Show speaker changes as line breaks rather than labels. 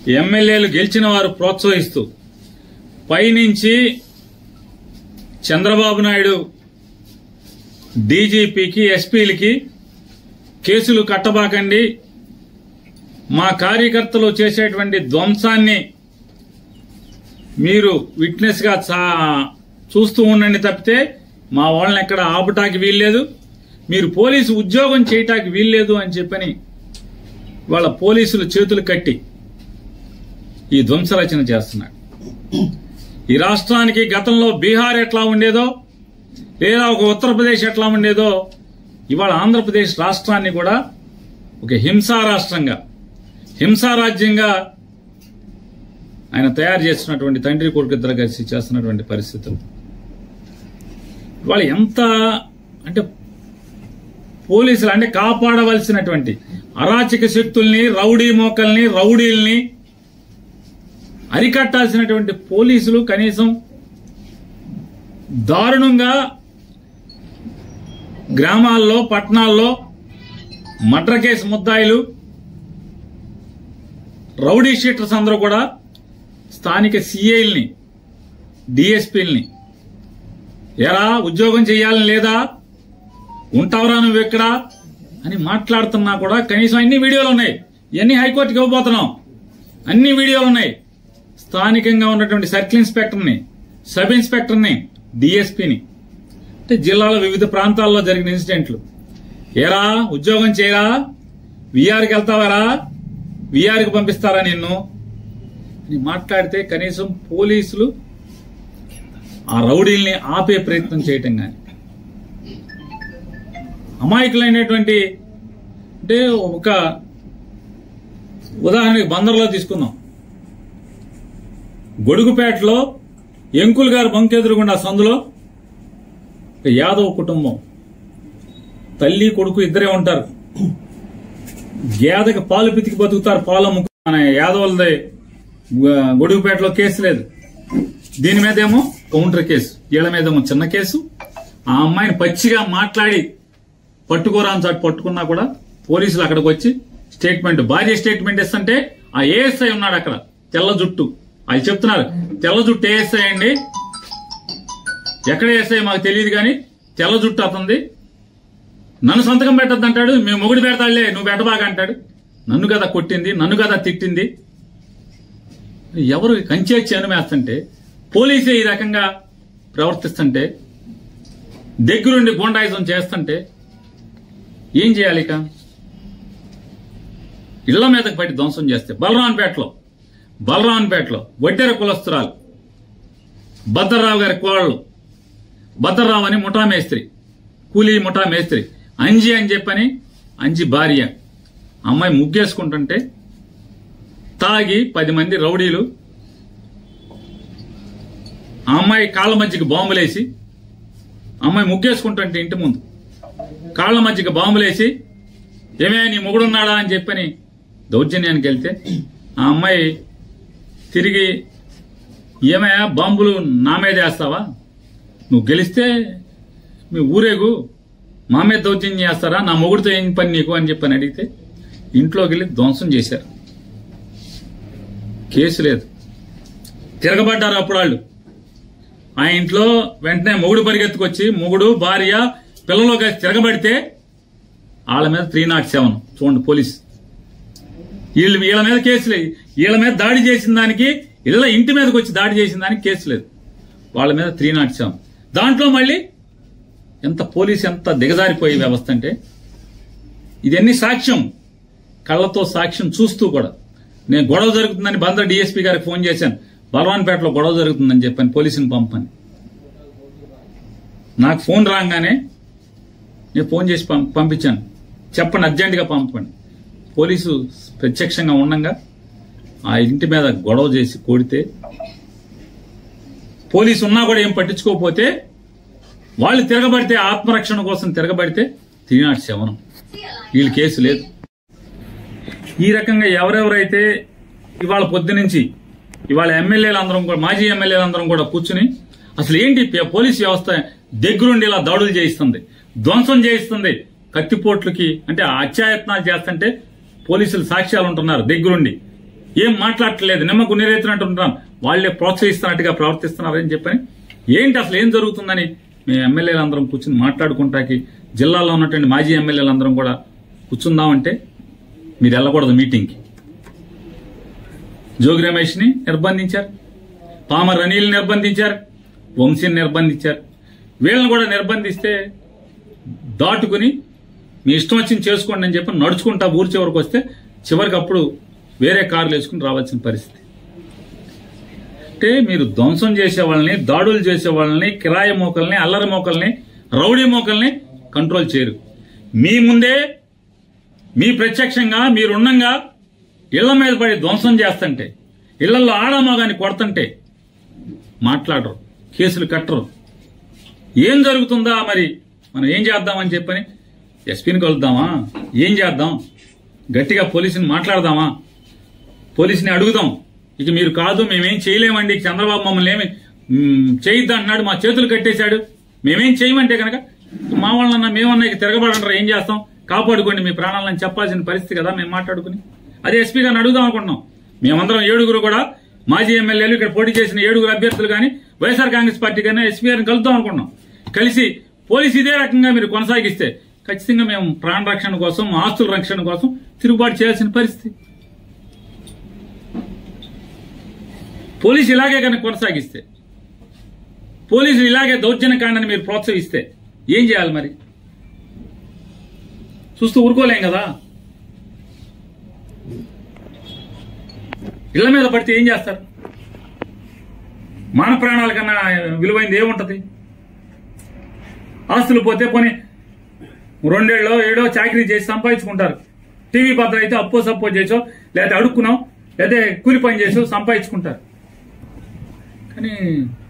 ఎమ్మెల్యేలు గెలిచిన వారు ప్రోత్సహిస్తూ పైనుంచి చంద్రబాబు నాయుడు డీజీపీకి ఎస్పీలకి కేసులు కట్టబాకండి మా కార్యకర్తలు చేసేటువంటి ధ్వంసాన్ని మీరు విట్నెస్ గా చా- చూస్తూ ఉండండి తప్పితే మా వాళ్ళని ఎక్కడ ఆపటానికి వీల్లేదు మీరు పోలీసు ఉద్యోగం చేయటానికి వీల్లేదు అని చెప్పని వాళ్ళ పోలీసులు చేతులు కట్టి ఈ ధ్వంసరచన చేస్తున్నాడు ఈ రాష్ట్రానికి గతంలో బీహార్ ఎట్లా ఉండేదో లేదా ఒక ఉత్తరప్రదేశ్ ఎట్లా ఉండేదో ఇవాళ ఆంధ్రప్రదేశ్ రాష్ట్రాన్ని కూడా ఒక హింసా రాష్ట్రంగా హింసా రాజ్యంగా ఆయన తయారు చేస్తున్నటువంటి తండ్రి కొడుకు ఇద్దరు కలిసి చేస్తున్నటువంటి పరిస్థితులు వాళ్ళు ఎంత అంటే పోలీసులు అంటే కాపాడవలసినటువంటి అరాచక శక్తుల్ని రౌడీ మోకల్ని రౌడీల్ని అరికట్టాల్సినటువంటి పోలీసులు కనీసం దారుణంగా గ్రామాల్లో పట్టణాల్లో మర్డర్ కేసు ముద్దాయిలు రౌడీ షీటర్స్ అందరూ కూడా స్థానిక సిఐల్ని డిఎస్పీల్ని ఎరా ఉద్యోగం చేయాలని లేదా ఉంటావరా నువ్వు ఎక్కడ అని మాట్లాడుతున్నా కూడా కనీసం అన్ని వీడియోలు ఉన్నాయి ఇవన్నీ హైకోర్టుకి ఇవ్వబోతున్నాం అన్ని వీడియోలు ఉన్నాయి స్థానికంగా ఉన్నటువంటి సర్కిల్ ఇన్స్పెక్టర్ని సబ్ ఇన్స్పెక్టర్ని డిఎస్పీని అంటే జిల్లాలో వివిధ ప్రాంతాల్లో జరిగిన ఇన్సిడెంట్లు ఏరా ఉద్యోగం చేయరా విఆర్కి వెళ్తావారా విఆర్కి పంపిస్తారా నిన్ను అని మాట్లాడితే కనీసం పోలీసులు ఆ రౌడీల్ని ఆపే ప్రయత్నం చేయటం కానీ అమాయకులైనటువంటి అంటే ఒక ఉదాహరణకి బందర్లో తీసుకుందాం గొడుగుపేటలో ఎంకుల్ గారు బంకెదురుగుండా సందులో ఒక యాదవ్ కుటుంబం తల్లి కొడుకు ఇద్దరే ఉంటారు గేదకి పాలు పితికి బతుకుతారు పాలు అమ్ముకు మన యాదవులది గ- గొడుగుపేటలో కేసు లేదు దీని మీద ఏమో కౌంటర్ కేసు వీళ్ళ మీద ఏమో చిన్న కేసు ఆ అమ్మాయిని పచ్చిగా మాట్లాడి పట్టుకోరా అని చాటు పట్టుకున్నా కూడా పోలీసులు అక్కడికి వచ్చి స్టేట్మెంట్ భార్య స్టేట్మెంట్ ఇస్తుంటే ఆ ఏఎస్ఐ ఉన్నాడు అక్కడ తెల్ల జుట్టు వాళ్ళు చెప్తున్నారు తెల్ల జుట్టు ఏఎస్ఐ అండి ఎక్కడ ఏఎస్ఐ మాకు తెలియదు కానీ తెల్ల జుట్టు అతంది నన్ను సంతకం పెట్టద్దు అంటాడు మేము మొగుడు పెడతాడులే నువ్వు పెట్టబాగా అంటాడు నన్ను కదా కొట్టింది నన్ను కదా తిట్టింది ఎవరు కంచే చేనుమేస్తుంటే పోలీసే ఈ రకంగా ప్రవర్తిస్తుంటే దగ్గరుండి గుండాయిజం చేస్తుంటే ఏం చేయాలి ఇక ఇళ్ల మీదకి పట్టి ధ్వంసం చేస్తే బలరాన్పేటలో బలరాన్పేటలో వడ్డెర కులస్తురాలు భద్రరావు గారి కోళ్ళు భద్రరావు అని ముఠా మేస్త్రి కూలీ ముఠా మేస్త్రి అంజి అని చెప్పని అంజి భార్య అమ్మాయి ముగ్గేసుకుంటుంటే తాగి పది మంది రౌడీలు ఆ అమ్మాయి కాళ్ళ మధ్యకి బాంబులేసి అమ్మాయి ముగ్గేసుకుంటుంటే ఇంటి ముందు కాళ్ళ మధ్యకి బాంబులేసి ఏమే నీ మొగుడున్నాడా అని చెప్పని దౌర్జన్యానికి వెళ్తే ఆ అమ్మాయి తిరిగి ఏమయ్యా బాంబులు నా మీద వేస్తావా నువ్వు గెలిస్తే మీ ఊరేగు మా మీద దౌర్జన్యం చేస్తారా నా మొగుడితో ఏం పని నీకు అని చెప్పని అడిగితే ఇంట్లోకి వెళ్ళి ధ్వంసం చేశారు కేసు లేదు తిరగబడ్డారు అప్పుడు వాళ్ళు ఆ ఇంట్లో వెంటనే మొగుడు పరిగెత్తుకొచ్చి మొగుడు భార్య పిల్లలు కలిసి తిరగబడితే వాళ్ళ మీద త్రీ నాట్ సెవెన్ చూడండి పోలీస్ వీళ్ళు వీళ్ళ మీద కేసు లేదు వీళ్ళ మీద దాడి చేసిన దానికి ఇళ్ళ ఇంటి మీదకి వచ్చి దాడి చేసిన దానికి కేసు లేదు వాళ్ళ మీద త్రీ నాట్ సెవెన్ దాంట్లో మళ్ళీ ఎంత పోలీస్ ఎంత దిగజారిపోయే వ్యవస్థ అంటే ఇదన్నీ సాక్ష్యం కళ్ళతో సాక్ష్యం చూస్తూ కూడా నేను గొడవ జరుగుతుందని బందర్ డిఎస్పీ గారికి ఫోన్ చేశాను బలవాన్పేటలో గొడవ జరుగుతుందని చెప్పాను పోలీసుని పంపని నాకు ఫోన్ రాగానే నేను ఫోన్ చేసి పం- పంపించాను చెప్పండి అర్జెంటుగా పంపండి పోలీసు ప్రత్యక్షంగా ఉండంగా ఆ ఇంటి మీద గొడవ చేసి కొడితే పోలీసు ఉన్నా కూడా ఏం పట్టించుకోకపోతే వాళ్ళు తిరగబడితే ఆత్మరక్షణ కోసం తిరగబడితే త్రీ నాట్ సెవెన్ వీళ్ళు కేసు లేదు ఈ రకంగా ఎవరెవరైతే ఇవాళ పొద్దునుంచి ఇవాళ ఎమ్మెల్యేలు అందరం కూడా మాజీ ఎమ్మెల్యేలు అందరం కూడా కూర్చుని అసలు ఏంటి పే- పోలీస్ వ్యవస్థ దగ్గరుండి ఇలా దాడులు చేయిస్తుంది ధ్వంసం చేయిస్తుంది కత్తిపోట్లకి అంటే అత్యాయత్నాలు చేస్తుంటే పోలీసులు సాక్ష్యాలు ఉంటున్నారు దగ్గరుండి ఏం మాట్లాడట్లేదు నిమ్మకు నీరెత్తినట్టుంటాం వాళ్ళే ప్రోత్సహిస్తున్నట్టుగా ప్రవర్తిస్తున్నారని చెప్పని ఏంటి అసలు ఏం జరుగుతుందని మేము ఎమ్మెల్యేలు అందరం కూర్చుని మాట్లాడుకుంటాకి జిల్లాలో ఉన్నటువంటి మాజీ ఎమ్మెల్యేలు అందరం కూడా కూర్చుందామంటే మీరు వెళ్ళకూడదు మీటింగ్కి జోగి రమేష్ని నిర్బంధించారు పామర్ అనిల్ నిర్బంధించారు వంశీని నిర్బంధించారు వీళ్ళని కూడా నిర్బంధిస్తే దాటుకుని మీ ఇష్టం వచ్చింది చేసుకోండి అని చెప్పి నడుచుకుంటా ఊరి చివరికి వస్తే చివరికి అప్పుడు వేరే కార్లు వేసుకుని రావాల్సిన పరిస్థితి అంటే మీరు ధ్వంసం చేసే వాళ్ళని దాడులు చేసే వాళ్ళని కిరాయి మోకల్ని అల్లరి మోకల్ని రౌడీ మోకల్ని కంట్రోల్ చేయరు మీ ముందే మీ ప్రత్యక్షంగా మీరున్నంగా ఇళ్ల మీద పడి ధ్వంసం చేస్తుంటే ఇళ్లలో ఆడమగాని కొడుతుంటే మాట్లాడరు కేసులు కట్టరు ఏం జరుగుతుందా మరి మనం ఏం చేద్దామని చెప్పని ఎస్పీని కలుద్దామా ఏం చేద్దాం గట్టిగా పోలీసుని మాట్లాడదామా పోలీసుని అడుగుదాం ఇక మీరు కాదు మేమేం చేయలేమండి ఇక చంద్రబాబు మమ్మల్ని ఏమి మ్, చేయొద్దు అంటున్నాడు మా చేతులు కట్టేశాడు మేమేం చేయమంటే కనుక మా వాళ్ళన్నా మేమన్నా ఇక తిరగబడంటారా ఏం చేస్తాం కాపాడుకోండి మీ ప్రాణాలను చెప్పాల్సిన పరిస్థితి కదా మేము మాట్లాడుకుని అదే ఎస్పీ గారిని అడుగుదాం అనుకుంటున్నాం మేమందరం ఏడుగురు కూడా మాజీ ఎమ్మెల్యేలు ఇక్కడ పోటీ చేసిన ఏడుగురు అభ్యర్థులు కానీ వైఎస్ఆర్ కాంగ్రెస్ పార్టీ కానీ ఎస్పీ గారిని కలుద్దాం అనుకున్నాం కలిసి పోలీసు ఇదే రకంగా మీరు కొనసాగిస్తే ఖచ్చితంగా మేము ప్రాణ రక్షణ కోసం ఆస్తుల రక్షణ కోసం తిరుగుబాటు చేయాల్సిన పరిస్థితి పోలీసు ఇలాగే కనుక కొనసాగిస్తే పోలీసులు ఇలాగే దౌర్జన్యకాండని మీరు ప్రోత్సహిస్తే ఏం చేయాలి మరి చూస్తూ ఊరుకోలేం కదా ఇళ్ల మీద పడితే ఏం చేస్తారు మాన ప్రాణాల కన్నా విలువైంది ఏముంటది ఆస్తులు పోతే పోనీ రెండేళ్ళో ఏడో చాకరీ చేసి సంపాదించుకుంటారు టీవీ పాత్ర అయితే అప్పో సప్పో చేసో లేదా అడుక్కున్నాం లేదా కూలి పని చేసో సంపాదించుకుంటారు కానీ